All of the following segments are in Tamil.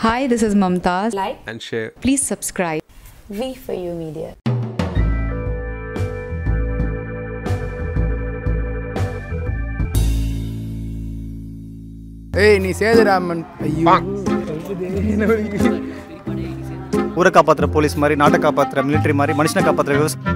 Hi, this is Mamtaz. Like and share. Please subscribe. V for You Media. ஏய் நீ சேதுராமன் ஐயோ ஊரை காப்பாற்றுற போலீஸ் மாதிரி நாட்டை காப்பாற்றுற மிலிட்டரி மாதிரி மனுஷனை காப்பாற்றுற விவசாய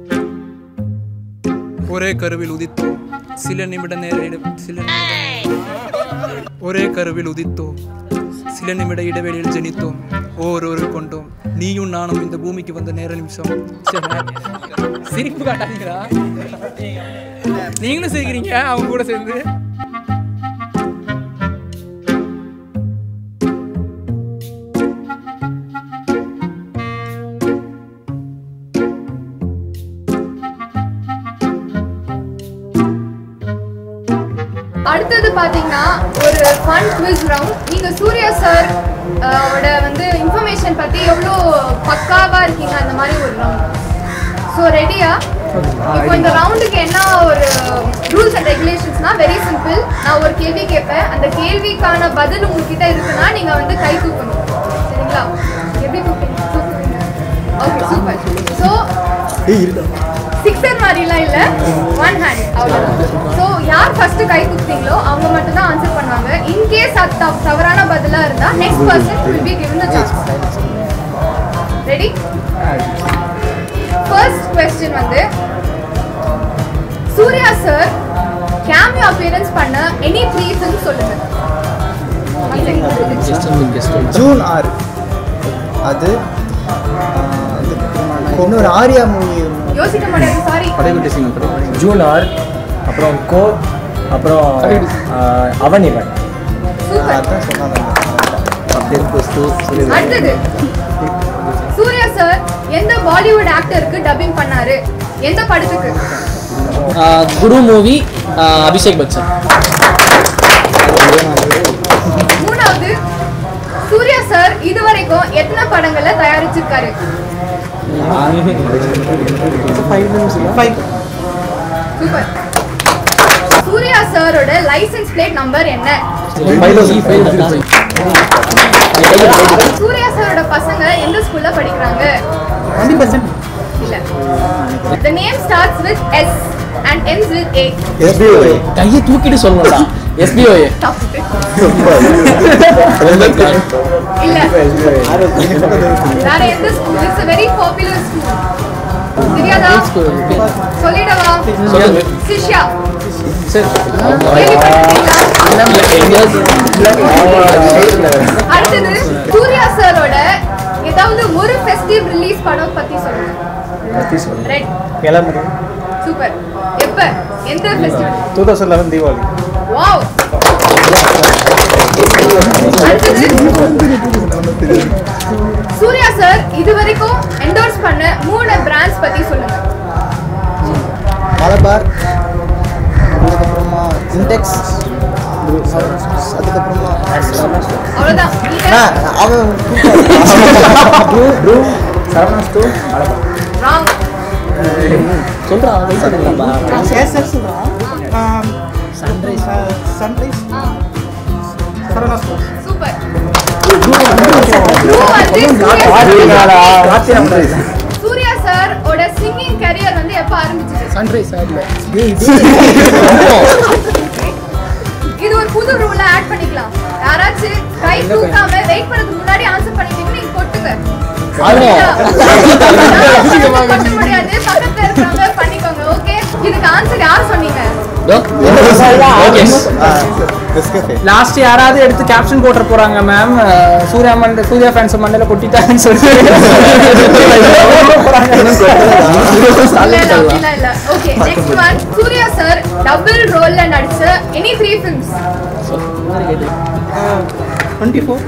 ஒரே கருவில் உதித்தோம் சில நிமிட நேர இட- சில நிமிட ஒரே கருவில் உதித்தோம் சில நிமிட இடைவெளியில் ஜெனித்தோம் ஓரொரு கொண்டோம் நீயும் நானும் இந்த பூமிக்கு வந்த நேர நிமிஷம் சரி, சிரிப்பு காட்டாதீங்களா நீங்களும் சிரிக்கிறீங்க அவங்க கூட சேர்ந்து அடுத்தது பாத்தீங்கன்னா ஒரு ஃபன் குவிஸ் ரவுண்ட் நீங்க சூர்யா சார் ஓட வந்து இன்ஃபர்மேஷன் பத்தி எவ்வளோ பக்காவா இருக்கீங்க அந்த மாதிரி ஒரு ரவுண்ட் ஸோ ரெடியா இப்போ இந்த ரவுண்டுக்கு என்ன ஒரு ரூல்ஸ் அண்ட் ரெகுலேஷன்ஸ்னா வெரி சிம்பிள் நான் ஒரு கேள்வி கேட்பேன் அந்த கேள்விக்கான பதில் உங்ககிட்ட இருக்குன்னா நீங்க வந்து கை தூக்கணும் சரிங்களா எப்படி தூக்குவீங்க தூக்குவீங்க ஓகே சூப்பர் ஸோ சிக்ஸர் மாதிரிலாம் இல்லை ஒன் ஹேண்ட் அவ்வளோதான் ஸோ யார் ஃபர்ஸ்ட் கை குத்துறீங்களோ அவங்க மட்டும் தான் ஆன்சர் பண்ணுவாங்க இன்கேஸ் அது தப்- தவறான பதிலாக இருந்தால் next person will be given the chance ready first question வந்து சூர்யா சார் கேமியோ அப்பியரன்ஸ் பண்ண எனி த்ரீ ஃபிலிம் சொல்லுங்க ஜூன் ஆறு அது ஆஹ், அதுக்கப்புறமா இன்னொரு ஆர்யா மூவி யோசிக்க முடியாது சாரி ஜூன் ஆர் அப்புறம் கோ அப்புறம் ஆஹ், அவன் இவன் சூப்பர் அதான் சொன்னாங்க அடுத்தது சூர்யா சார் எந்த பாலிவுட் ஆக்டருக்கு டப்பிங் பண்ணாரு எந்த படத்துக்கு குரு மூவி அபிஷேக் பச்சன் மூணாவது சூர்யா சார் இதுவரைக்கும் எத்தனை படங்களை தயாரிச்சிருக்காரு சூப்பர் சூர்யா சாரோட லைசென்ஸ் பிளேட் நம்பர் என்ன சூர்யா சாரோட பசங்க எந்த ஸ்கூல்ல படிக்கிறாங்க இல்ல the name starts with s and ends with a SPOA கையை தூக்கிட்டு சொல்லணும்டா எஸ்பிஓஏ தப்பு இல்ல வேற எந்த school it's a very popular school தெரியாதா சொல்லிடவா சொல்லுங்க. சிஷ்யா சரி அடுத்தது சூர்யா சாரோட ஏதாவது ஒரு ஃபெஸ்டிவ் ரிலீஸ் படம் பத்தி சொல்லுங்க ரெட் கிளம்புது சூப்பர் எப்ப எந்த festival two thousand eleven Deepavali wow அடுத்தது சூர்யா சார் இதுவரைக்கும் என்டோர்ஸ் பண்ண மூணு பிராண்ட்ஸ் பத்தி சொல்லுங்க மலபார் அதுக்கப்புறமா இன்டெக்ஸ் அதுக்கப்புறமா அவ்வளவுதான் நீங்க ஆ, அவன் சரவணா ஸ்டூ ராங் சொல்றா வெயிட் பண்ணலாம் சன்ரைஸ் சன்ரைஸ் சூப்பர் ப்ரூ வந்து சூர்யா சூர்யா சார் ஓட சிங்கிங் கரியர் வந்து எப்ப ஆரம்பிச்சது சன்ரைஸ் ஆடல இது ஒரு புது ரூல்ல ஆட் பண்ணிக்கலாம் யாராச்சும் கை தூக்காம வெயிட் பண்ணதுக்கு முன்னாடி ஆன்சர் பண்ணிட்டீங்க நீங்க கொட்டுங்க நான் கொட்ட முடியாது பக்கத்துல இருக்கவங்க பண்ணிக்கோங்க ஓகே இதுக்கு ஆன்சர் யார் சொன்னீங்க ஓகே நெஸ்கஃபே லாஸ்ட் யாராவது எடுத்து கேப்ஷன் போட்டு போறாங்க மேம் சூர்யா மண்ட சூர்யா ஃபேன்ஸ் மண்டையில கொட்டிட்டாங்கன்னு சொல்லிட்டு இல்ல இல்ல அப்படிலாம் இல்ல okay next one Suriya sir double ரோல்ல நடிச்ச any three films twenty four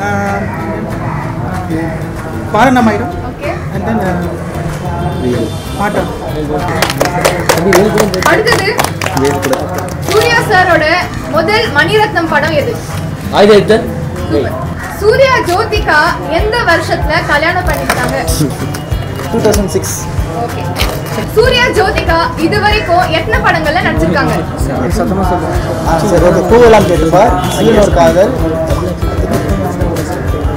பாரணமாயிரம் ஓகே அண்ட் தென் மாட்டம் அடுத்தது சூர்யா சாரோட முதல் மணிரத்னம் படம் எது ஆயுதத்தன் சூப்பர். சூர்யா ஜோதிகா எந்த வருஷத்துல கல்யாணம் பண்ணிக்கிட்டாங்க two thousand six okay Suriya Jyothika இதுவரைக்கும் எத்தனை படங்கள்ல நடிச்சிருக்காங்க ஆ சரி ஓகே பூவெல்லாம் கேட்டுப்பார் ஐயனோர் காதல்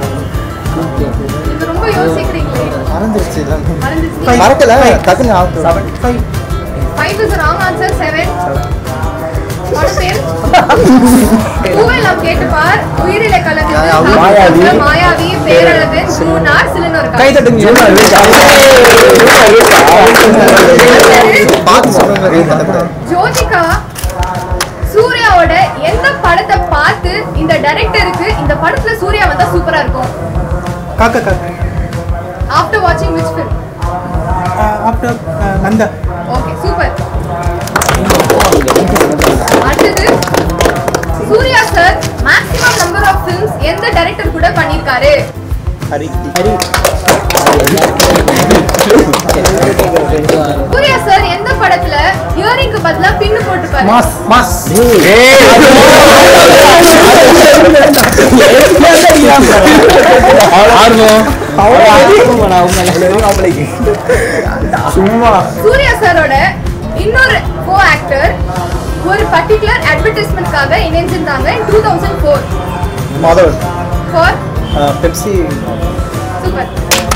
மறந்துருச்சு எல்லாமே மறந்துச்சு மறக்கல டக்குன்னு seven five five is wrong answer seven பட பேர் பூவெல்லாம் கேட்டு பார் உயிரில கலந்து மாயாவி. மாயாவி பேரழகு சூனார் சிலன்னு ஒரு கை கதை. தட்டுங்க பார்த்து சொல்ற மாதிரி கதை ஜோதிகா சூர்யாவோட எந்த படத்தை பார்த்து இந்த டைரக்டருக்கு இந்த படத்துல சூர்யா வந்தா சூப்பரா இருக்கும் காக்கா காக்கா ஆஃப்டர் வாட்சிங் which film after Nandha okay super அடுத்தது Suriya sir maximum number of films எந்த டைரக்டர் கூட பண்ணிருக்காரு ஹரி ஹரி சூர்யா சார் எந்த படத்துல இயரிங்க்கு பதிலா பின்னு போட்டுப்பாரு மாஸ் மாஸ் சும்மா சூர்யா சாரோட இன்னொரு கோ ஆக்டர் ஒரு பர்டிகுலர் அட்வர்டைஸ்மெண்ட்காக இணைஞ்சிருந்தாங்க two thousand four Madhavan for Pepsi super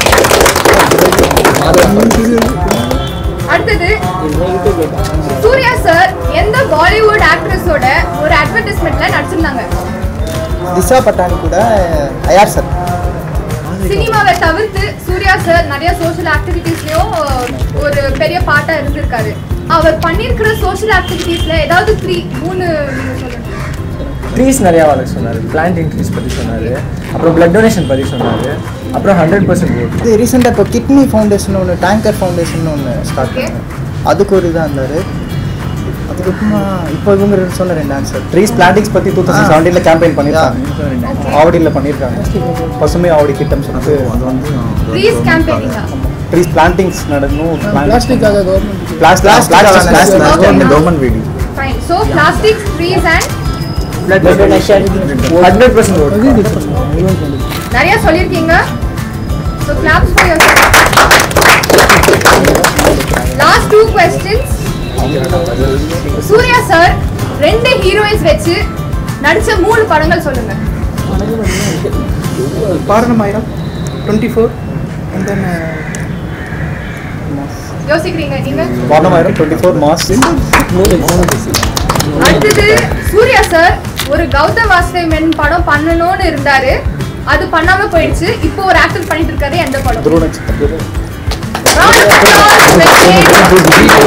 அடுத்தது சூர்யா சார் எந்த பாலிவுட் ஆக்ட்ரஸோட ஒரு அட்வர்டைஸ்மெண்ட்ல நடிச்சிருந்தாங்க திஷா பட்டானி கூட ஐஆர் சார் சினிமாவை தவிர்த்து சூர்யா சார் நிறைய சோஷியல் ஆக்டிவிட்டீஸ்லயும் ஒரு பெரிய பாட்டா இருந்திருக்காரு அவர் பண்ணியிருக்கிற சோஷியல் ஆக்டிவிட்டீஸ்ல ஏதாவது த்ரீ மூணு நீங்க சொல்லுங்க ட்ரீஸ் நிறையா வளர்க்க சொன்னார் பிளான்டிங் ட்ரீஸ் பற்றி சொன்னார் அப்புறம் பிளட் டொனேஷன் பற்றி சொன்னார் அப்புறம் ஹண்ட்ரட் பர்சன்ட் ஓட் இது ரீசெண்டாக இப்போ கிட்னி ஃபவுண்டேஷன் ஒன்று டேங்கர் ஃபவுண்டேஷன் ஒன்று ஸ்டார்ட் Okay. பண்ணாங்க அதுக்கு ஒரு இதாக இருந்தார் அதுக்கப்புறமா இப்போ இவங்க சொன்ன ரெண்டு ஆன்சர் ட்ரீஸ் பிளான்டிங்ஸ் பற்றி டூ தௌசண்ட் செவன்டீனில் கேம்பெயின் பண்ணியிருக்காங்க ஆவடியில் பண்ணியிருக்காங்க பசுமை ஆவடி திட்டம் சொல்லிட்டு அது வந்து ப்ளீஸ் கேம்பெயினிங்கா ட்ரீஸ் பிளான்டிங்ஸ் நடணும் பிளாஸ்டிக்காக government plastic Plastic Okay. Plastic government வீடு fine so plastic trees and blood donation hundred percent vote நிறைய சொல்லியிருக்கீங்க so claps for your last two questions Surya sir ரெண்டு ஹீரோயின்ஸ் வச்சு நடிச்ச மூணு படங்கள் சொல்லுங்க பாரணமாயிரம் டுவெண்ட்டி ஃபோர் அண்ட் தென் யோசிக்கிறீங்க நீங்க வாரணமாயிரம் டுவெண்ட்டி ஃபோர் மாஸ் அடுத்தது சூர்யா சார் ஒரு கௌதம் வாசுதேவ் மென் படம் பண்ணணும்னு இருந்தாரு அது பண்ணாம போயிடுச்சு இப்போ ஒரு ஆக்டர் பண்ணிட்டு இருக்காரு எந்த படம் துருவ நட்சத்திரம் Round of applause,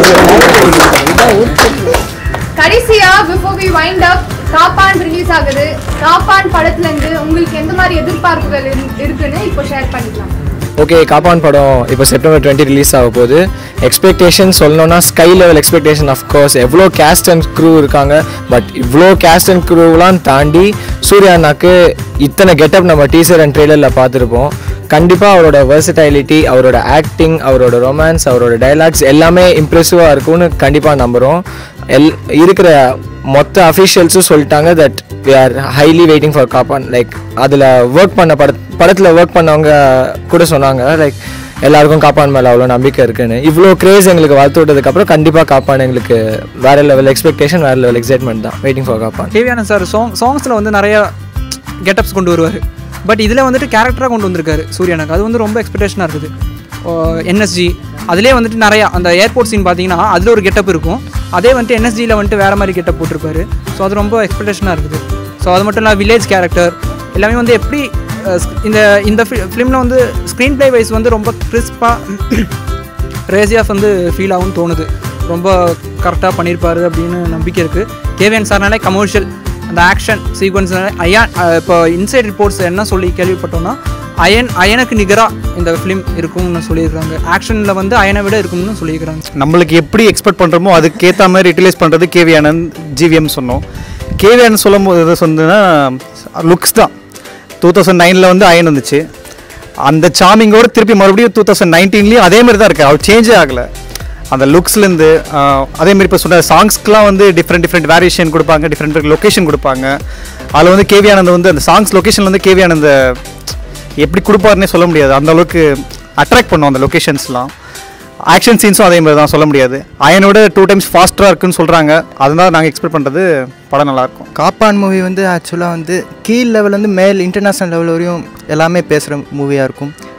Venkat. கடைசியா before we wind up Kaappaan release ஆகுது காப்பான் படத்துல இருந்து உங்களுக்கு எந்த மாதிரி எதிர்பார்ப்புகள் இரு- இருக்குன்னு இப்போ ஷேர் பண்ணிக்கலாம் ஓகே காப்பான் படம் இப்போ செப்டம்பர் டுவெண்ட்டி ரிலீஸ் ஆக போகுது எக்ஸ்பெக்டேஷன் சொல்லணும்னா ஸ்கை லெவல் எக்ஸ்பெக்டேஷன் அஃப்கோர்ஸ் எவ்வளோ கேஸ்ட் அண்ட் க்ரூ இருக்காங்க பட் இவ்வளோ கேஸ்ட் அண்ட் க்ரூவெலாம் தாண்டி சூர்யா அண்ணாக்கு இத்தனை கெட்டப் நம்ம டீசர் அண்ட் ட்ரெய்லரில் பார்த்துருப்போம் கண்டிப்பாக அவரோட வெர்சடைலிட்டி அவரோட ஆக்டிங் அவரோட ரொமான்ஸ் அவரோட டைலாக்ஸ் எல்லாமே இம்ப்ரெசிவாக இருக்கும்னு கண்டிப்பாக நம்புகிறோம் எல் இருக்கிற மொத்த அஃபிஷியல்ஸும் சொல்லிட்டாங்க that we are highly waiting for Kaappaan like அதில் ஒர்க் பண்ண பட படத்தில் ஒர்க் பண்ணவங்க கூட சொன்னாங்க லைக் எல்லாருக்கும் காப்பான் மேலே அவ்வளோ நம்பிக்கை இருக்குன்னு இவ்வளோ கிரேஸ் எங்களுக்கு வளர்த்து விட்டதுக்கப்புறம் கண்டிப்பாக காப்பான் எங்களுக்கு வேறு லெவல் எக்ஸ்பெக்டேஷன் வேறு லெவல் எக்ஸைட்மெண்ட் தான் வெயிட்டிங் ஃபார் காப்பான் கேவியான சார் சாங் சாங்ஸில் வந்து நிறைய கெட்டப்ஸ் கொண்டு வருவார் பட் இதில் வந்துட்டு கேரக்டராக கொண்டு வந்திருக்காரு சூர்யானுக்கு அது வந்து ரொம்ப எக்ஸ்பெக்டேஷனாக இருக்குது என்எஸ்ஜி அதிலே வந்துட்டு நிறையா அந்த ஏர்போர்ட் சீன் பார்த்தீங்கன்னா அதில் ஒரு கெட்டப் இருக்கும் அதே வந்துட்டு என்எஸ்ஜியில் வந்துட்டு வேறு மாதிரி கெட்டப் போட்டிருப்பாரு ஸோ அது ரொம்ப எக்ஸ்பெக்டேஷனாக இருக்குது ஸோ அது மட்டும் இல்லாமல் வில்லேஜ் கேரக்டர் எல்லாமே வந்து எப்படி அஹ், sc- இந்த இந்த ஃபிலிமில் வந்து ஸ்க்ரீன் ப்ளே வைஸ் வந்து ரொம்ப கிறிஸ்பாக ரேசியாஃப் வந்து ஃபீல் ஆகும்னு தோணுது ரொம்ப கரெக்டாக பண்ணியிருப்பாரு அப்படின்னு நம்பிக்கை இருக்குது கேவிஎன் சார்னாலே கமர்ஷியல் அந்த ஆக்ஷன் சீக்வன்ஸ் அயன் இப்போ இன்சைட் ரிப்போர்ட்ஸ் என்ன சொல்லி கேள்விப்பட்டோம்னா அயன் அயனுக்கு நிகராக இந்த ஃபிலிம் இருக்கும்னு சொல்லியிருக்காங்க ஆக்ஷனில் வந்து அயனை விட இருக்கும்னு சொல்லியிருக்காங்க நம்மளுக்கு எப்படி எக்ஸ்பெக்ட் பண்ணுறோமோ அதுக்கேற்ற மாதிரி யூட்டிலைஸ் பண்ணுறது கேவி ஆனந்த் ஜிவிஎம் சொன்னோம் கேவி ஆனந்த் சொல்லும் போது எது சொன்னதுன்னா லுக்ஸ் தான் டூ தௌசண்ட் நைனில் வந்து அயன் வந்துச்சு அந்த சாமிங்கோட திருப்பி மறுபடியும் டூ தௌசண்ட் நைன்டீன்லேயும் அதே மாதிரி தான் இருக்குது அவர் சேஞ்சே ஆகலை அந்த லுக்ஸ்லேருந்து அதேமாரி இப்போ சொன்ன சாங்ஸ்க்குலாம் வந்து டிஃப்ரெண்ட் டிஃப்ரெண்ட் வேரியேஷன் கொடுப்பாங்க டிஃப்ரெண்ட் லொக்கேஷன் கொடுப்பாங்க அதில் வந்து கேவி ஆனந்த் வந்து அந்த சாங்ஸ் லொக்கேஷன் வந்து கேவி ஆனந்த் எப்படி கொடுப்பாருன்னே சொல்ல முடியாது அந்த அளவுக்கு அட்ராக்ட் பண்ணும் அந்த லொக்கேஷன்ஸ்லாம் ஆக்ஷன் சீன்ஸும் அதே மாதிரி தான் சொல்ல முடியாது அயனோட டூ டைம்ஸ் ஃபாஸ்ட்டாக இருக்குன்னு சொல்கிறாங்க அதனால நாங்கள் எக்ஸ்பெக்ட் பண்ணுறது படம் நல்லாயிருக்கும் காப்பான் மூவி வந்து ஆக்சுவலாக வந்து கீழ் லெவல் வந்து மேல் இன்டர்நேஷ்னல் லெவல் வரையும் எல்லாமே பேசுகிற மூவியாக இருக்கும்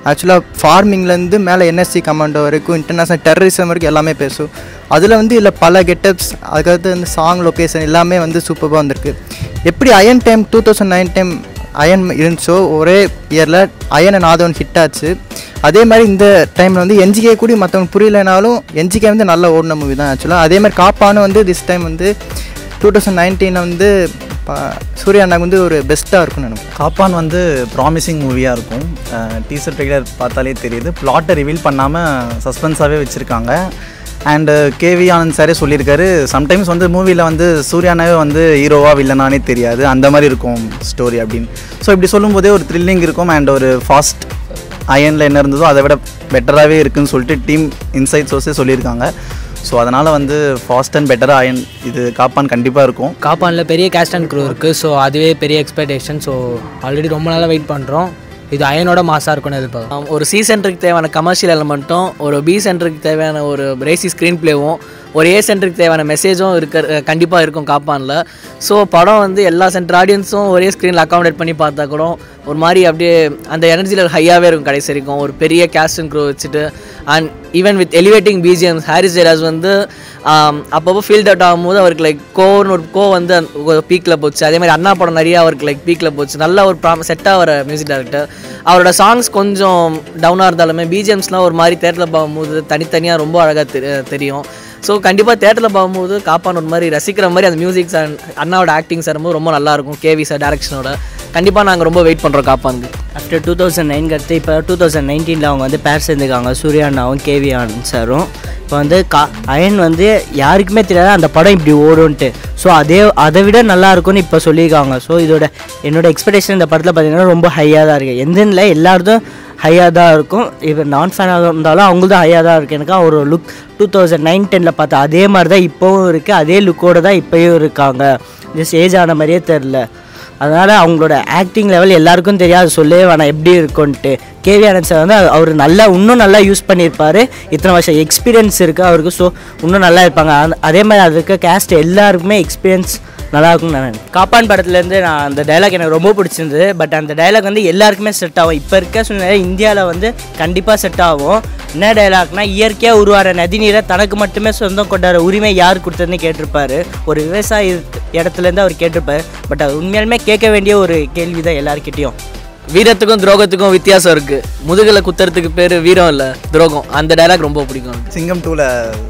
ஆக்சுவலாக ஃபார்மிங்லேருந்து மேலே என்எஸ்சி கமாண்டோ வரைக்கும் இன்டர்நேஷ்னல் டெரரிசம் வரைக்கும் எல்லாமே பேசும் அதில் வந்து இல்லை பல கெட்டப்ஸ் அதுக்கடுத்து அந்த சாங் லொக்கேஷன் எல்லாமே வந்து சூப்பராக வந்திருக்கு எப்படி Ayan time two thousand nine time Ayan இருந்துச்சோ ஒரே இயரில் அயன் அண்ட் ஆதவன் ஹிட் ஆச்சு அதே மாதிரி இந்த டைமில் வந்து என்ஜிகே கூட மற்றவங்க புரியலைனாலும் என்ஜிகே வந்து நல்ல ஓடின மூவி தான் ஆக்சுவலாக அதே மாதிரி காப்பானும் வந்து திஸ் டைம் வந்து டூ தௌசண்ட் நைன்டீனில் வந்து ப- சூர்யா அண்ணாக்கு வந்து ஒரு பெஸ்ட்டாக இருக்கும்னு நினைக்கிறேன் காப்பான் வந்து ப்ராமிசிங் மூவியாக இருக்கும் டீசர் ட்ரெய்லர் பார்த்தாலே தெரியுது பிளாட்டை ரிவீல் பண்ணாமல் சஸ்பென்ஸாகவே வச்சுருக்காங்க அண்டு கேவி ஆனந்த் சாரே சொல்லியிருக்காரு சம்டைம்ஸ் வந்து மூவியில் வந்து சூர்யானாவே வந்து ஹீரோவா வில்லனானே தெரியாது அந்த மாதிரி இருக்கும் ஸ்டோரி அப்படின்னு ஸோ இப்படி சொல்லும்போதே ஒரு த்ரில்லிங் இருக்கும் அண்ட் ஒரு ஃபாஸ்ட் அயனில் என்ன இருந்ததோ அதை விட பெட்டராகவே இருக்குன்னு சொல்லிட்டு டீம் இன்சைட் சோர்ஸே சொல்லியிருக்காங்க ஸோ அதனால் வந்து ஃபாஸ்ட் அண்ட் பெட்டராக அயன் இது காப்பான் கண்டிப்பாக இருக்கும் காப்பானில் பெரிய கேஸ்ட் அண்ட் க்ரூ இருக்குது ஸோ அதுவே பெரிய எக்ஸ்பெக்டேஷன் ஸோ ஆல்ரெடி ரொம்ப நாளாக வெயிட் பண்ணுறோம் இது அயனோட மாசாக இருக்கும்னு எதிர்பார்க்கும் ஒரு சி சென்டருக்கு தேவையான கமர்ஷியல் எலமெண்ட்டும் ஒரு பி சென்டருக்கு தேவையான ஒரு ரேசி ஸ்க்ரீன் ப்ளேவும் ஒரு ஏ சென்டருக்கு தேவையான மெசேஜும் இருக்க கண்டிப்பாக இருக்கும் காப்பானில் ஸோ படம் வந்து எல்லா சென்டர் ஆடியன்ஸும் ஒரே ஸ்க்ரீனில் அக்காமடேட் பண்ணி பார்த்தா கூட ஒரு மாதிரி அப்படியே அந்த எனர்ஜியில் ஹையாகவே இருக்கும் கடைசி வரைக்கும் ஒரு பெரிய கேஸ்ட் அண்ட் க்ரூ வச்சுட்டு and even with elevating BGMs Harris Jayaraj வந்து ஆம், அப்பப்போ ஃபீல்ட் அவுட் ஆகும்போது அவருக்கு லைக் கோன்னு ஒரு கோ வந்து பீக்கில் போச்சு அதே மாதிரி அண்ணா படம் நிறைய அவருக்கு லைக் பீக்கில் போச்சு நல்ல ஒரு ப்ரா செட்டாக வர மியூசிக் டைரக்டர் அவரோட சாங்ஸ் கொஞ்சம் டவுனாக இருந்தாலுமே பிஜிஎம்ஸ்லாம் ஒரு மாதிரி தேட்டரில் பார்க்கும்போது தனித்தனியாக ரொம்ப அழகாக தெ தெரியும் ஸோ கண்டிப்பாக தேட்டரில் பார்க்கும்போது காப்பான் ஒரு மாதிரி ரசிக்கிற மாதிரி அந்த மியூசிக்ஸ் அண்ட் அண்ணாவோட ஆக்டிங்ஸ் வரும்போது ரொம்ப நல்லாயிருக்கும் கேவி சார் டேரக்ஷனோட கண்டிப்பாக நாங்கள் ரொம்ப வெயிட் பண்ணுறோம் காப்பானுக்கு ஆஃப்டர் டூ தௌசண்ட் நைன் அடுத்து இப்போ டூ தௌசண்ட் நைன்டீனில் அவங்க வந்து பேர் சேர்ந்துருக்காங்க சூர்யா அண்ணாவும் கேவி ஆனந்த் சாரும் இப்போ வந்து கா அயன் வந்து யாருக்குமே தெரியாது அந்த படம் இப்படி ஓடும்ன்ட்டு ஸோ அதே அதை விட நல்லா இருக்கும்னு இப்போ சொல்லியிருக்காங்க ஸோ இதோட என்னோட எக்ஸ்பெக்டேஷன் இந்த படத்தில் பார்த்தீங்கன்னா ரொம்ப ஹையாக தான் இருக்குது எந்த இல்லை எல்லாருக்கும் ஹையாக தான் இருக்கும் இப்போ நான் ஃபேனாக இருந்தாலும் அவங்களும் ஹையாக தான் இருக்குது எனக்கு ஒரு லுக் டூ தௌசண்ட் நைன் டெனில் பார்த்தா அதே மாதிரி தான் இப்போவும் இருக்குது அதே லுக்கோடு தான் இப்போயும் இருக்காங்க ஜஸ்ட் ஏஜ் ஆன மாதிரியே தெரில அதனால் அவங்களோட ஆக்டிங் லெவல் எல்லாருக்கும் தெரியாது சொல்லவே வேணாம் எப்படி இருக்கும்ன்ட்டு கேவி ஆனந்த் சார் வந்து அவர் நல்லா இன்னும் நல்லா யூஸ் பண்ணியிருப்பார் இத்தனை வருஷம் எக்ஸ்பீரியன்ஸ் இருக்குது அவருக்கு ஸோ இன்னும் நல்லா இருப்பாங்க அந்த- அதே மாதிரி அது இருக்க கேஸ்ட் எல்லாருக்குமே எக்ஸ்பீரியன்ஸ் நல்லா இருக்கும்னு நான் நினைக்கிறேன். காப்பான் படத்துலேருந்து நான் அந்த டைலாக் எனக்கு ரொம்ப பிடிச்சிருந்தது பட் அந்த டைலாக் வந்து எல்லாருக்குமே செட் ஆகும் இப்போ இருக்க சூழ்நிலை இந்தியாவில் வந்து கண்டிப்பாக செட் ஆகும் என்ன டைலாக்னா இயற்கையாக உருவாகிற நதிநீரை தனக்கு மட்டுமே சொந்தம் கொண்டாடுற உரிமை யார் கொடுத்ததுன்னு கேட்டிருப்பாரு ஒரு விவசாய இடத்துலேருந்து அவர் கேட்டிருப்பாரு பட் அது உண்மையாலுமே கேட்க வேண்டிய ஒரு கேள்வி தான் எல்லாருக்கிட்டேயும் வீரத்துக்கும் துரோகத்துக்கும் வித்தியாசம் இருக்குது முதுகில் குத்துறதுக்கு பேர் வீரம் இல்லை துரோகம் அந்த டைலாக் ரொம்ப பிடிக்கும் எனக்கு. சிங்கம் டூவில்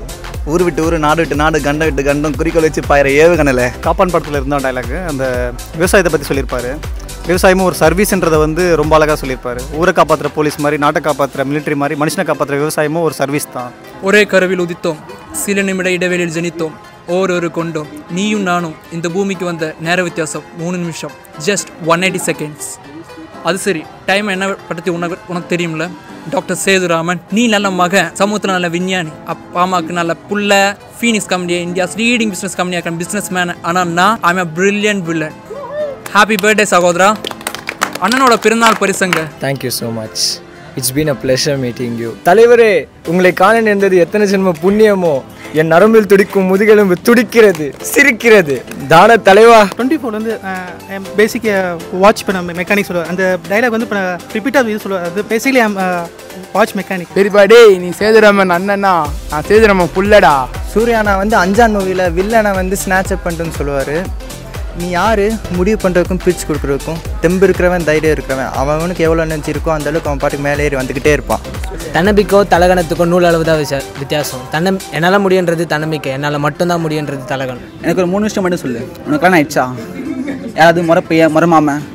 ஊர் விட்டு ஊர் நாடு விட்டு நாடு கண்டம் விட்டு கண்டம் குறிக்கோள் வச்சு பாயிற ஏவுகணையில் காப்பான் படத்தில் இருந்த டைலாக் அந்த விவசாயத்தை பற்றி சொல்லியிருப்பாரு விவசாயமும் ஒரு சர்வீஸ்ன்றதை வந்து ரொம்ப அழகாக சொல்லியிருப்பாரு ஊரை காப்பாற்றுற போலீஸ் மாதிரி நாட்டை காப்பாற்றுற மிலிட்டரி மாதிரி மனுஷனை காப்பாற்றுற விவசாயமும் ஒரு சர்வீஸ் தான் ஒரே கருவில் உதித்தோம் சில நிமிட இடைவெளியில் ஜனித்தோம் ஓரொரு கொண்டோம் நீயும் நானும் இந்த பூமிக்கு வந்த நேர வித்தியாசம் மூணு நிமிஷம் ஜஸ்ட் ஒன் எயிட்டி செகண்ட்ஸ் அது சரி டைம் என்ன பற்றி உனக்கு உனக்கு தெரியும்ல டாக்டர் சேதுராமன் நீ நல்ல மகன் சமூகத்தில் நல்ல விஞ்ஞானி அப்பா அம்மாவுக்கு நல்ல புள்ள Phoenix company India's leading business company இருக்கிற பிஸ்னஸ் மேன் ஆனால் நான் I'm a brilliant villain happy birthday சகோதரா அண்ணனோட பிறந்தநாள் பரிசங்க thank you so much it's been a pleasure meeting you தலைவரே உங்களை காண நேர்ந்தது எத்தனை ஜென்ம புண்ணியமோ என் நரம்பில் துடிக்கும் முதுகெலும்பு துடிக்கிறது சிரிக்கிறது தான தலைவா டுவெண்ட்டி ஃபோர் வந்து பேசிக் வாட்ச் பண்ண மெக்கானிக் சொல்லுவார் அந்த டைலாக் வந்து இப்போ ரிப்பீட்டாக இது சொல்லுவார் அது பேசிக்கலி வாட்ச் மெக்கானிக் பெரியப்பா டேய் நீ சேதுராமன் அண்ணனா நான் சேதுராமன் புள்ளடா சூர்யானா வந்து அஞ்சான் மூவியில் வில்லனை வந்து ஸ்நாச் அப் பண்ணிட்டுன்னு சொல்லுவார் நீ யார் முடிவு பண்ணுறதுக்கும் பிரிச்சு கொடுக்குறதுக்கும் தெம்பு இருக்கிறவன் தைரியம் இருக்கிறவன் அவனுக்கு எவ்வளோ எனர்ஜி இருக்கோ அந்த அளவுக்கு அவன் பாட்டுக்கு மேலே ஏறி வந்துக்கிட்டே இருப்பான் தன்னம்பிக்கோ தலகணத்துக்கோ நூல் அளவு தான் விச- வித்தியாசம் தன்னம் என்னால் முடியுன்றது தன்னம்பிக்கை என்னால் மட்டும்தான் முடியுன்றது தலகணம் எனக்கு ஒரு மூணு விஷயம் மட்டும் சொல்லு உனக்கு கல்யாணம் ஆயிடுச்சா யாராவது முறை பைய முறை மாமன்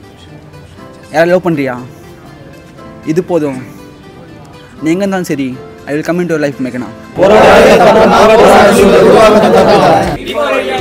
யாராவது லவ் பண்ணுறியா இது போதும் நீ எங்கே இருந்தாலும் சரி I will come in to life மேக்கனா